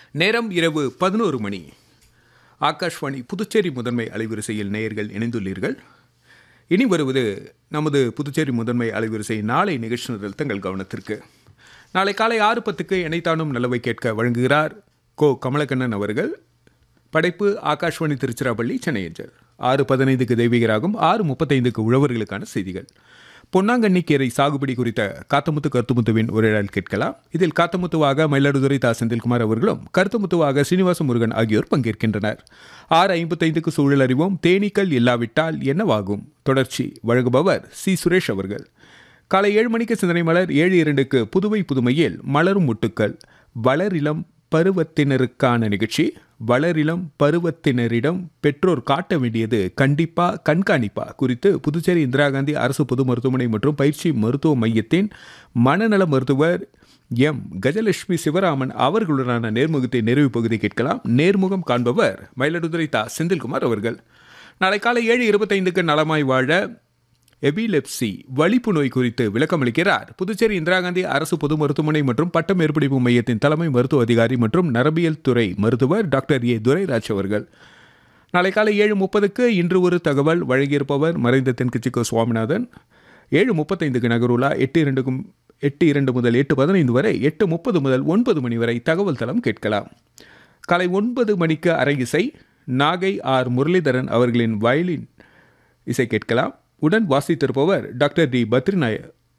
நேரம் இரவு பதினோரு மணி ஆகாஷ்வாணி புதுச்சேரி முதன்மை அலைவரிசையில் நேயர்கள் இணைந்துள்ளீர்கள் இனி வருவது நமது புதுச்சேரி முதன்மை அலைவரிசை நாளை நிகழ்ச்சி நிரல் தங்கள் கவனத்திற்கு நாளை காலை ஆறு பத்துக்கு இணைத்தானும் நல்லவை கேட்க வழங்குகிறார் கோ கமலக்கண்ணன் அவர்கள் படைப்பு ஆகாஷ்வாணி திருச்சிராப்பள்ளி சென்னை அஞ்சல் ஆறு பதினைந்துக்கு தெய்வீகராகும் ஆறு முப்பத்தைந்துக்கு உழவர்களுக்கான செய்திகள் பொன்னாங்கண்ணி கீரை சாகுபடி குறித்த காத்தமுத்து கருத்துமுத்துவின் உரையாடல் கேட்கலாம் இதில் காத்தமுத்துவாக மயிலாடுதுறை தா செந்தில்குமார் அவர்களும் கருத்துமுத்துவாக சீனிவாச முருகன் ஆகியோர் பங்கேற்கின்றனர் ஆறு ஐம்பத்தைந்துக்கு சூழல் அறிவோம் தேனீக்கள் இல்லாவிட்டால் என்னவாகும் தொடர்ச்சி வழங்குபவர் சி சுரேஷ் அவர்கள் காலை ஏழு மணிக்கு சிந்தனை மலர் ஏழு இரண்டுக்கு புதுவை புதுமையில் மலரும் முட்டுக்கள் வளரிளம் பருவத்தினருக்கான நிகழ்ச்சி வளரிளம் பருவத்தினரிடம் பெற்றோர் காட்ட வேண்டியது கண்டிப்பா கண்காணிப்பா குறித்து புதுச்சேரி இந்திரா காந்தி அரசு பொது மருத்துவமனை மற்றும் பயிற்சி மருத்துவ மையத்தின் மனநல மருத்துவர் எம் கஜலட்சுமி சிவராமன் அவர்களுடனான நேர்முகத்தை நிறைவு பகுதி கேட்கலாம் நேர்முகம் காண்பவர் மயிலாடுதுறை தா செந்தில்குமார் அவர்கள் நாளை காலை ஏழு இருபத்தைந்துக்கு நலமாய் வாழ எபிலெப்சி வலிப்பு நோய் குறித்து விளக்கமளிக்கிறார் புதுச்சேரி இந்திரா காந்தி அரசு பொது மருத்துவமனை மற்றும் பட்ட மேற்படிப்பு மையத்தின் தலைமை மருத்துவ அதிகாரி மற்றும் நரம்பியல் துறை மருத்துவர் டாக்டர் ஏ துரைராஜ் அவர்கள் நாளை காலை ஏழு முப்பதுக்கு இன்று ஒரு தகவல் வழங்கியிருப்பவர் மறைந்த தென்கட்சிக்கோ சுவாமிநாதன் ஏழு முப்பத்தைந்துக்கு நகருலா எட்டு இரண்டுக்கும் எட்டு இரண்டு முதல் எட்டு பதினைந்து வரை எட்டு முப்பது முதல் ஒன்பது மணி வரை தகவல் தளம் கேட்கலாம் காலை ஒன்பது மணிக்கு அரை இசை நாகை ஆர் முரளிதரன் அவர்களின் வயலின் இசை கேட்கலாம் உடன் வாசித்திருப்பவர் டாக்டர் டி பத்ரிநாய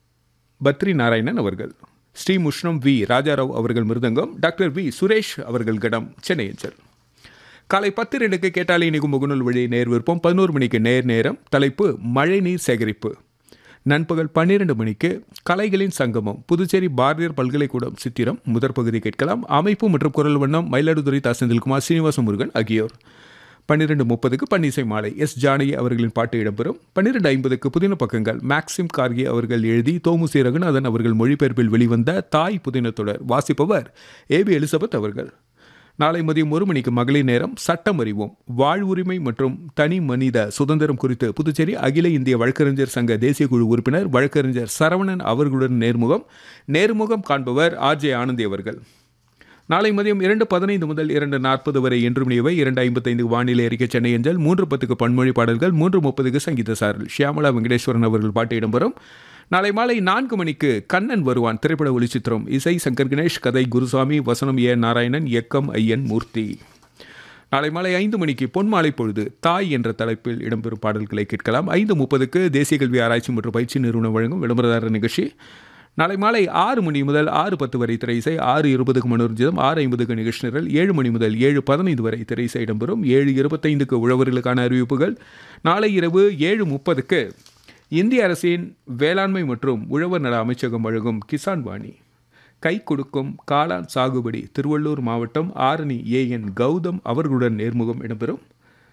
பத்ரி நாராயணன் அவர்கள் ஸ்ரீ முஷ்ணம் வி ராஜாராவ் அவர்கள் மிருதங்கம் டாக்டர் வி சுரேஷ் அவர்கள் கடம் சென்னை அஞ்சல் காலை பத்து ரெண்டுக்கு கேட்டாலே நிகும் முகநூல் வழி நேர் விருப்பம் பதினோரு மணிக்கு நேர் நேரம் தலைப்பு மழைநீர் சேகரிப்பு நண்பகல் பன்னிரண்டு மணிக்கு கலைகளின் சங்கமம் புதுச்சேரி பாரதியார் பல்கலைக்கூடம் சித்திரம் முதற் பகுதி கேட்கலாம் அமைப்பு மற்றும் குரல் வண்ணம் மயிலாடுதுறை தா செந்தில்குமார் சீனிவாச முருகன் ஆகியோர் பன்னிரெண்டு முப்பதுக்கு பன்னிசை மாலை எஸ் ஜானகி அவர்களின் பாட்டு இடம்பெறும் பன்னிரெண்டு ஐம்பதுக்கு புதின பக்கங்கள் மேக்சிம் கார்கே அவர்கள் எழுதி தோமுசி ரகுநாதன் அவர்கள் மொழிபெயர்ப்பில் வெளிவந்த தாய் புதின தொடர் வாசிப்பவர் ஏபி எலிசபெத் அவர்கள் நாளை மதியம் ஒரு மணிக்கு மகளிர் நேரம் சட்டம் அறிவோம் வாழ்வுரிமை மற்றும் தனி மனித சுதந்திரம் குறித்து புதுச்சேரி அகில இந்திய வழக்கறிஞர் சங்க தேசிய குழு உறுப்பினர் வழக்கறிஞர் சரவணன் அவர்களுடன் நேர்முகம் நேர்முகம் காண்பவர் ஆர் ஜே ஆனந்தி அவர்கள் நாளை மதியம் இரண்டு பதினைந்து முதல் இரண்டு நாற்பது வரை என்று மணியவை இரண்டு ஐம்பத்தைந்து வானிலை அறிக்கை சென்னை அஞ்சல் மூன்று பத்துக்கு பன்மொழி பாடல்கள் மூன்று முப்பதுக்கு சங்கீத சாரல் ஷியாமலா வெங்கடேஸ்வரன் அவர்கள் பாட்டு இடம்பெறும் நாளை மாலை நான்கு மணிக்கு கண்ணன் வருவான் திரைப்பட ஒளிச்சித்திரம் இசை சங்கர் கணேஷ் கதை குருசாமி வசனம் ஏ நாராயணன் இயக்கம் ஐயன் மூர்த்தி நாளை மாலை ஐந்து மணிக்கு பொன்மாலை பொழுது தாய் என்ற தலைப்பில் இடம்பெறும் பாடல்களை கேட்கலாம் ஐந்து முப்பதுக்கு தேசிய கல்வி ஆராய்ச்சி மற்றும் பயிற்சி நிறுவனம் வழங்கும் விளம்பரதார நிகழ்ச்சி நாளை மாலை ஆறு மணி முதல் ஆறு பத்து வரை திரை இசை ஆறு இருபதுக்கு மனோரஞ்சிதம் ஆறு ஐம்பதுக்கு நிகழ்ச்சி நிரல் ஏழு மணி முதல் ஏழு பதினைந்து வரை திரை இசை இடம்பெறும் ஏழு இருபத்தைந்துக்கு உழவர்களுக்கான அறிவிப்புகள் நாளை இரவு ஏழு முப்பதுக்கு இந்திய அரசின் வேளாண்மை மற்றும் உழவர் நல அமைச்சகம் வழங்கும் கிசான் வாணி கை கொடுக்கும் காளான் சாகுபடி திருவள்ளூர் மாவட்டம் ஆரணி ஏ என் கௌதம் அவர்களுடன் நேர்முகம் இடம்பெறும்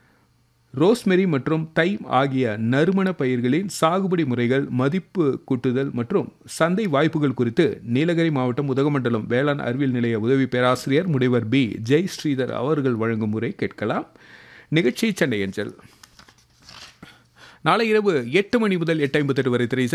ரோஸ்மெரி மற்றும் தைம் ஆகிய நறுமண பயிர்களின் சாகுபடி முறைகள் மதிப்பு கூட்டுதல் மற்றும் சந்தை வாய்ப்புகள் குறித்து நீலகிரி மாவட்டம் உதகமண்டலம் வேளாண் அறிவியல் நிலைய உதவி பேராசிரியர் முனைவர் பி ஜெய் ஸ்ரீதர் அவர்கள் வழங்கும் முறை கேட்கலாம் நிகழ்ச்சி சென்னை அஞ்சல் நாளை இரவு எட்டு மணி முதல் எட்டு ஐம்பத்தெட்டு வரை திரை